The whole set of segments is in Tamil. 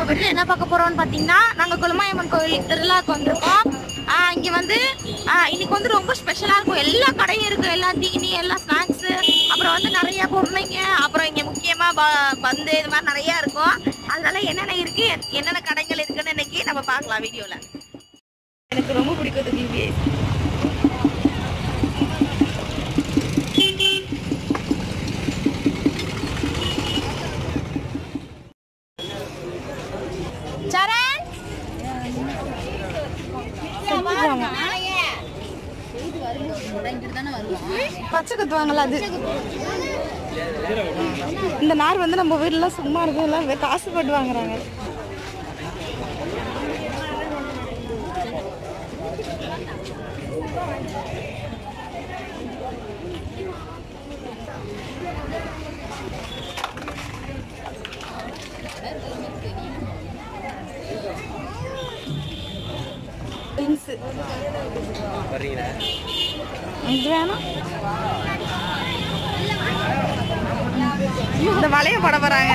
வீட்டில் என்ன பார்க்க போறோம்னு பார்த்தீங்கன்னா நாங்கள் குலமாயம்மன் கோயில் திருவிழாக்கு வந்திருக்கோம் ஆஹ் இங்க வந்து ஆஹ் இன்னைக்கு வந்து ரொம்ப ஸ்பெஷலாக இருக்கும் எல்லா கடையும் இருக்கு எல்லா தீனி எல்லா ஸ்நாக்ஸ் அப்புறம் வந்து நிறைய பொருளைங்க அப்புறம் இங்க முக்கியமா ப- பந்து இது மாதிரி நிறைய இருக்கும் அதனால என்னென்ன இருக்கு என்னென்ன கடைகள் இருக்குன்னு இன்னைக்கு நம்ம பார்க்கலாம் வீடியோல எனக்கு ரொம்ப பிடிக்கும் டிவி சரண் பச்சை கத்துவாங்கல்ல அது இந்த நார் வந்து நம்ம வீட்டுலாம் சும்மா இருக்கும் எல்லாம் வே- காசு போட்டு வாங்குறாங்க ரிங்ஸ் இது வேணாம் இந்த வளைய போட போறாங்க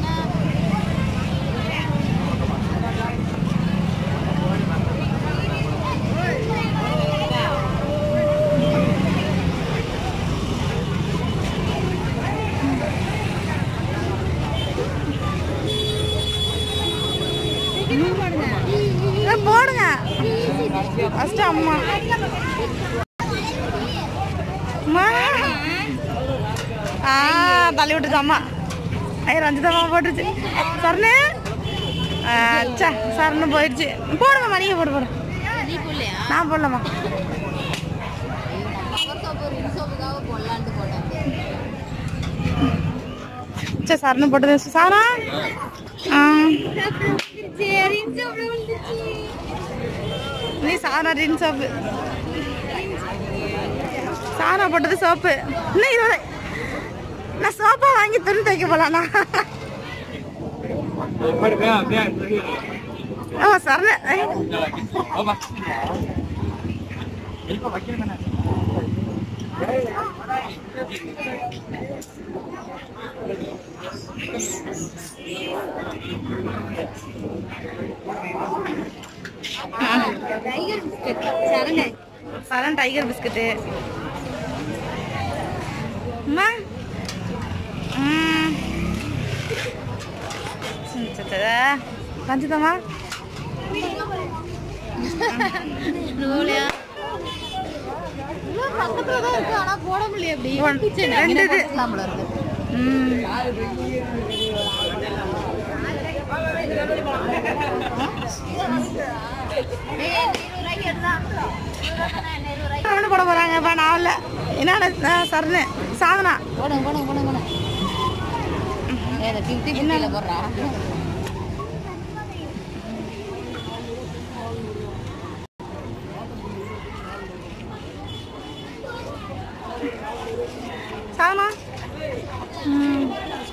ஏய், போடுங்க ஃபர்ஸ்ட் அம்மா அம்மா ஆ தள்ளி விட்டுச்சு அம்மா ஐயோ ரஞ்சிதம்மா போட்டுருச்சு சரணு அச்சா சரணு போயிடுச்சு போடுங்கம்மா நீங்கள் போடு போடு நான் போடலாமா சரி சரணு போட்டது சாரா ஆ நீ சாரா ரின் சோப்பு சாரா போட்டது சோப்பு இன்னும் இருபது நான் சோப்பா வாங்கி துணி தைக்க போலாண்ணா ஓ சரண சரண் டைகர் பிஸ்கட்டு அம்மா ம் ரஞ்சிதம்மா பக்கத்துல தான் இருக்கு ஆனா போட முடியல எப்படி ஒன்- ரெண்டு இது ம் ஒன்று போட போகிறாங்கப்பா நான் இல்லை என்ன சரணு சாதனா போடுங்க போடுங்க போடுங்க போடுங்க ஏதோ ஃபிஃப்டி ஃபிஃப்டியில் போடுறா சாதனா ம்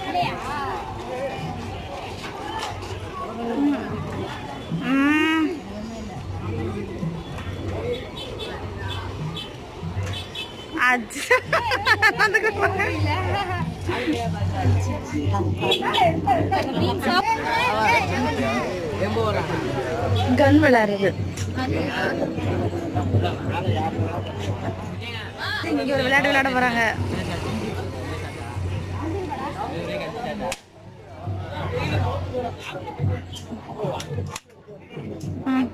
ம் அது அதுக்கு கன் விளையாடுறது இங்க ஒரு விளையாட்டு விளையாட போறாங்க ம்.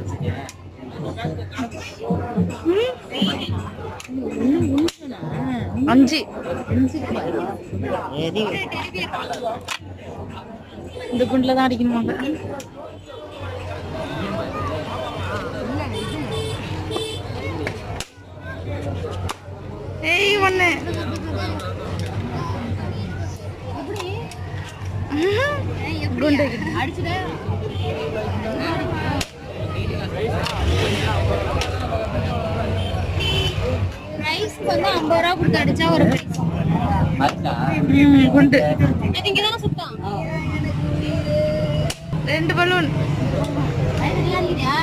ம். அஞ்சு இந்த குண்டில் தான் அடிக்கணுமாங்க ஏய் ஒண்ணு குண்டு அடிச்சுட்டு ரைஸ்க்கு வந்து ஐம்பது ரூபா கொடுத்து அடிச்சா ஒரு பிரைஸ் ம், குண்டு இது இங்கே தானே சுத்தம் ரெண்டு பலூன் அது விளையாடுறியா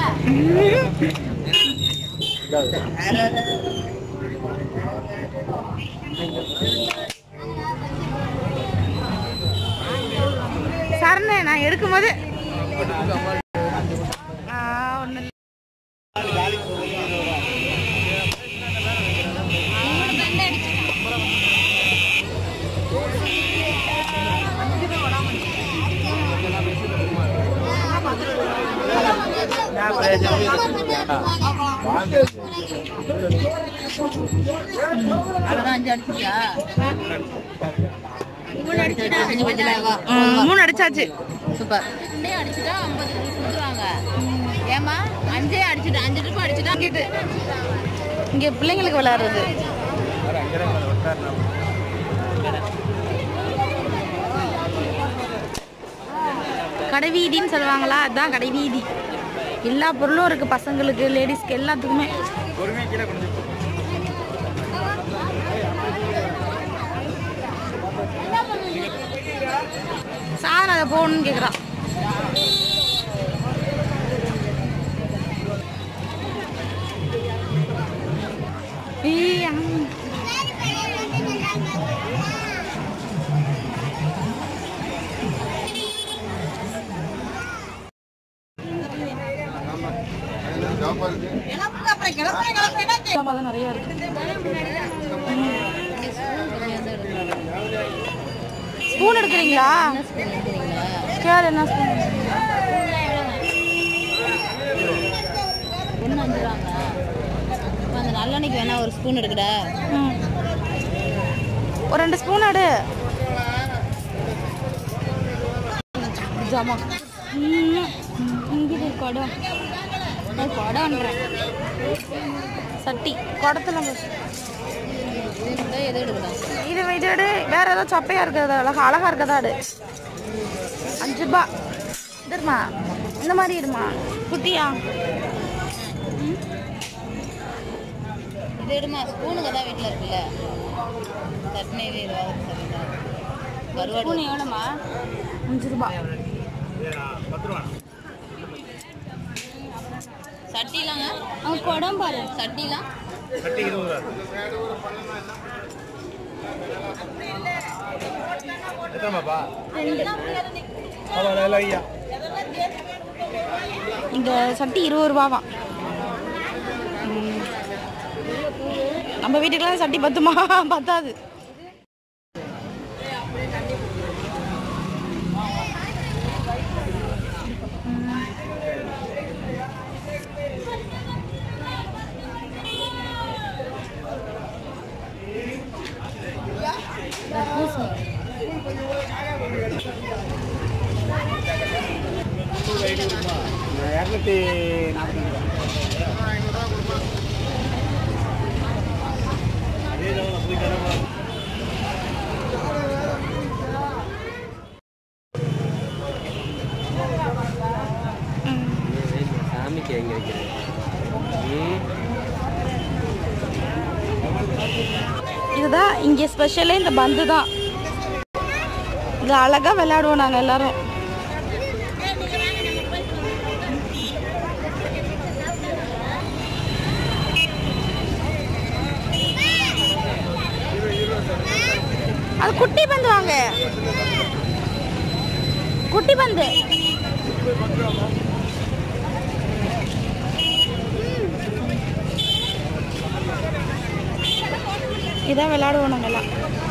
சரணே நான் எடுக்கும்போது ஆ, ஒண்ணும் இல்ல. அவ்வளோதான் அஞ்சு அடிச்சியா அஞ்சு பஜ்ஜில வா ம், மூணு அடிச்சாச்சு சூப்பர் ரெண்டே அடிச்சுட்டா ஐம்பது கொடுத்துருவாங்க ஏமா அஞ்சே அடிச்சுட்டு அஞ்சு ட்ரிப் அடிச்சுட்டா கேட்டு இங்க பிள்ளைங்களுக்கு விளையாடுறது கடைவீதின்னு சொல்லுவாங்களா அதுதான் கடைவீதி எல்லா பொருளும் இருக்கு பசங்களுக்கு லேடிஸ்க்கு எல்லாத்துக்குமே சாதனை அதை போகணும்னு கேட்குறான் ஏய், ஆமா. சாம்பார் தான் நிறைய இருக்கு ஸ்பூன் எடுக்கிறீங்களா கேர் என்ன ஸ்பூன் ஒன்று அஞ்சு ரூபாங்க அப்ப அந்த நல்லெண்ணெய்க்கு வேணா ஒரு ஸ்பூன் எடுக்கடா ம். ஒரு ரெண்டு ஸ்பூன் எடு ஜாமா இங்கே குடம் குடம்ன்றேன் சட்டி குடத்துல பஸ். இது எடுக்கடா எது எடுக்கடா இது இது எடு வேற ஏதாவது சப்பையா இருக்கிறதா அழகா அழகா இருக்கதா எடு அஞ்சு ரூபா இதுமா இந்த மாதிரி இருமா குட்டியா இது எடுமா ஸ்பூனுங்க தான் வீட்டில் இருக்குல்ல சட்னி இது இருபது சரிங்களா கருவாடு எவ்வளோமா அஞ்சு ரூபா சட்டிலாங்க அவன் குடம் பாரு சட்டிலாம் இந்த சட்டி இருபது ரூபாவாம் ம். நம்ம வீட்டுக்கெல்லாம் சட்டி பத்துமா பத்தாது இரநூத்தி நாற்பத்தஞ்சு ரூபா சாமிக்கு எங்க வைக்கிறேன் இதுதான் இங்கே ஸ்பெஷலே இந்த பந்து தான் இது அழகா விளையாடுவோம் நாங்கள் எல்லாரும் அது குட்டி பந்து வாங்க குட்டி பந்து இதான் விளையாடுவோம் நாங்கெல்லாம்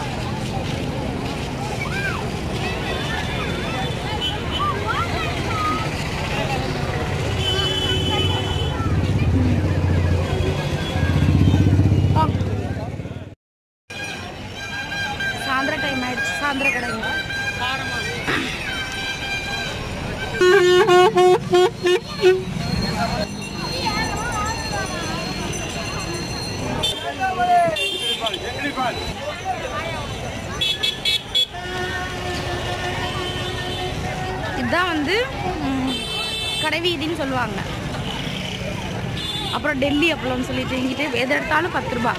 ஆ. சாயந்தர டைம் ஆயிடுச்சு சாயந்தர கடைங்க இதுதான் வந்து ம், கடைவீதின்னு சொல்லுவாங்க அப்புறம் டெல்லி அப்பளம்னு சொல்லிட்டு எங்கிட்ட எது எடுத்தாலும் பத்து ரூபா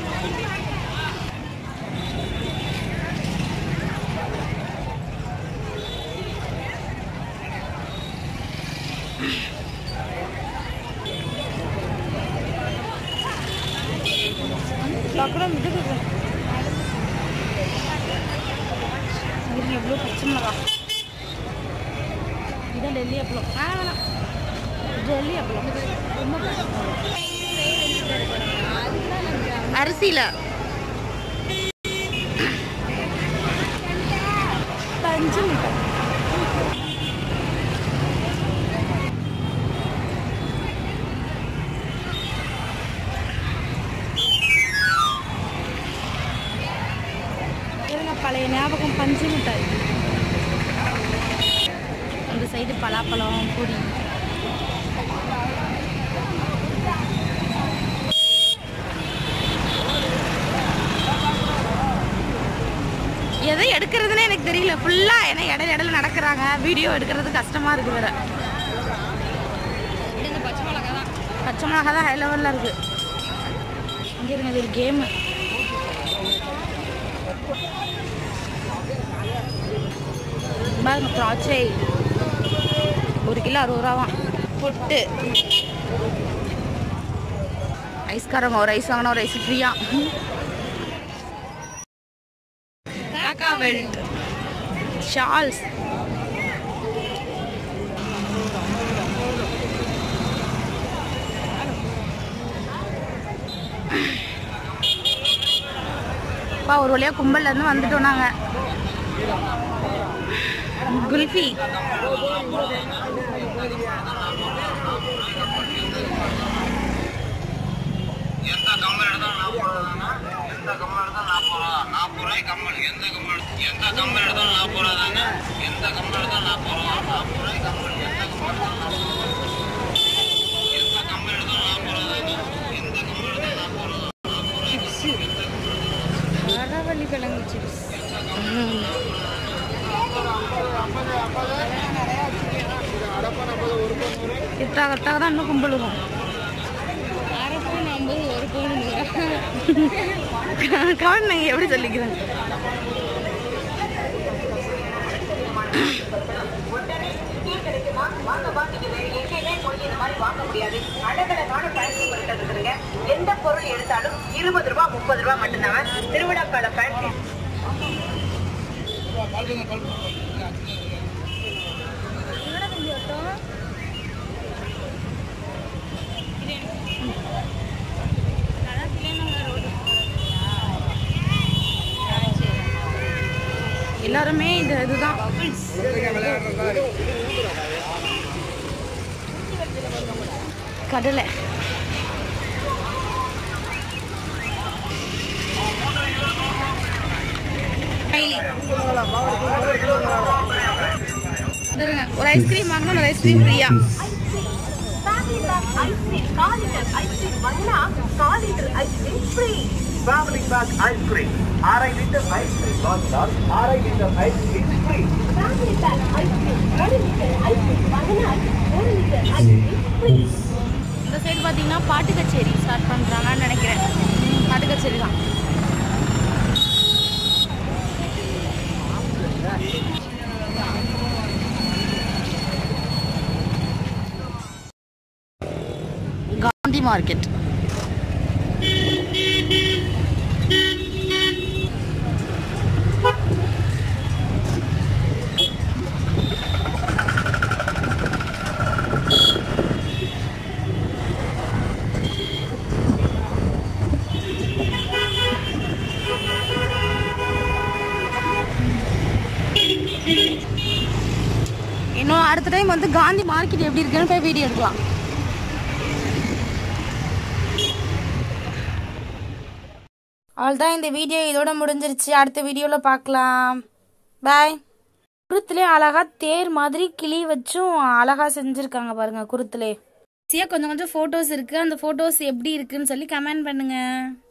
டக்குனு இதுக்கு எவ்வளோ பச்சை மிளகா இதை டெல்லி அப்பளம் ஆ வேணாம் டெல்லி அப்பளம் ரொம்ப கஷ்டம். அரிசியில பஞ்சு மிட்டாய் இருங்க பழைய ஞாபகம் பஞ்சு மிட்டாய் இந்த சைடு பலாப்பழம் பொடி எதை எடுக்கிறதுனே எனக்கு தெரியல ஃபுல்லாக ஏன்னா இடையில இடையில நடக்கிறாங்க வீடியோ எடுக்கிறது கஷ்டமா இருக்கு வேற இந்த பச்சை மிளகா தான் பச்சை மிளகா தான் ஹை லெவலில் இருக்கு இங்கே இருங்க இது ஒரு கேமு பாருங்க திராட்சை ஒரு கிலோ அறுபது ரூபாவாம் புட்டு ஐஸ்காரங்க ஒரு ஐஸ் வாங்கினா ஒரு ஐஸ் ஃப்ரீயா காக்கா பெல்ட் ஷால்ஸ் அப்பா ஒரு வழியாக கும்பல்ல இருந்து வந்துட்டோம் நாங்க குல்ஃபி எந்த கம்மல் எடுத்தாலும் நாற்பது ரூபா எந்த கம்மல் எடுத்தாலும் நாற்பது ரூபா நாற்பது ரூபாய் கம்மல் எந்த கம்மல் எடுத்தாலும் நாற்பது ரூபா தானே எந்த கம்மல் எடுத்தாலும் நாற்பது ரூபா நாற்பது ரூபாய் கம்மல் எந்த கம்மல் எடுத்தாலும் நாற்பது ரூபா எந்த கம்மல் எடுத்தாலும் நாற்பது ரூபா எந்த கம்மல் எடுத்தாலும் நாற்பது ரூபா வரவள்ளி கிழங்கு சிப்ஸ் கிட்டா கட்டாக தான் இன்னும் கும்பல் இருக்கும் அரை பவுன் ஐம்பது ஒரு பவுன் கவன் நீங்கள் எப்படி சொல்லிக்கிறேன் எந்த பொருள் எடுத்தாலும் இருபது ரூபாய் முப்பது ரூபாய் மட்டும்தான் திருவிழாக்கால ஃபேன்சி எல்லாருமே இந்த இதுதான் கடலை கைலி. இருங்க, ஒரு ஐஸ்கிரீம் வாங்கினா ஒரு ஐஸ்கிரீம் ஃப்ரீயா ஃபேமிலி பேக் ஐஸ்கிரீம் அரை லிட்டர் ஐஸ்கிரீம் வாங்கினால் அரை லிட்டர் ஐஸ்கிரீம் ஃப்ரீ இந்த சைடு பார்த்தீங்கன்னா பாட்டு கச்சேரி ஸ்டார்ட் பண்ணுறாங்கன்னு நினைக்கிறேன் ம், பாட்டு கச்சேரி தான் காந்தி மார்க்கெட் இன்னும் அடுத்த டைம் வந்து காந்தி மார்க்கெட் எப்படி இருக்குன்னு போய் வீடியோ எடுக்கலாம் அவ்வளோதான் இந்த வீடியோ இதோட முடிஞ்சிருச்சு அடுத்த வீடியோவில் பார்க்கலாம் பாய் குருத்துலே அழகா தேர் மாதிரி கிளி வச்சும் அழகா செஞ்சுருக்காங்க பாருங்க குருத்துலே கொஞ்சம் கொஞ்சம் ஃபோட்டோஸ் இருக்கு அந்த ஃபோட்டோஸ் எப்படி இருக்குன்னு சொல்லி கமெண்ட் பண்ணுங்க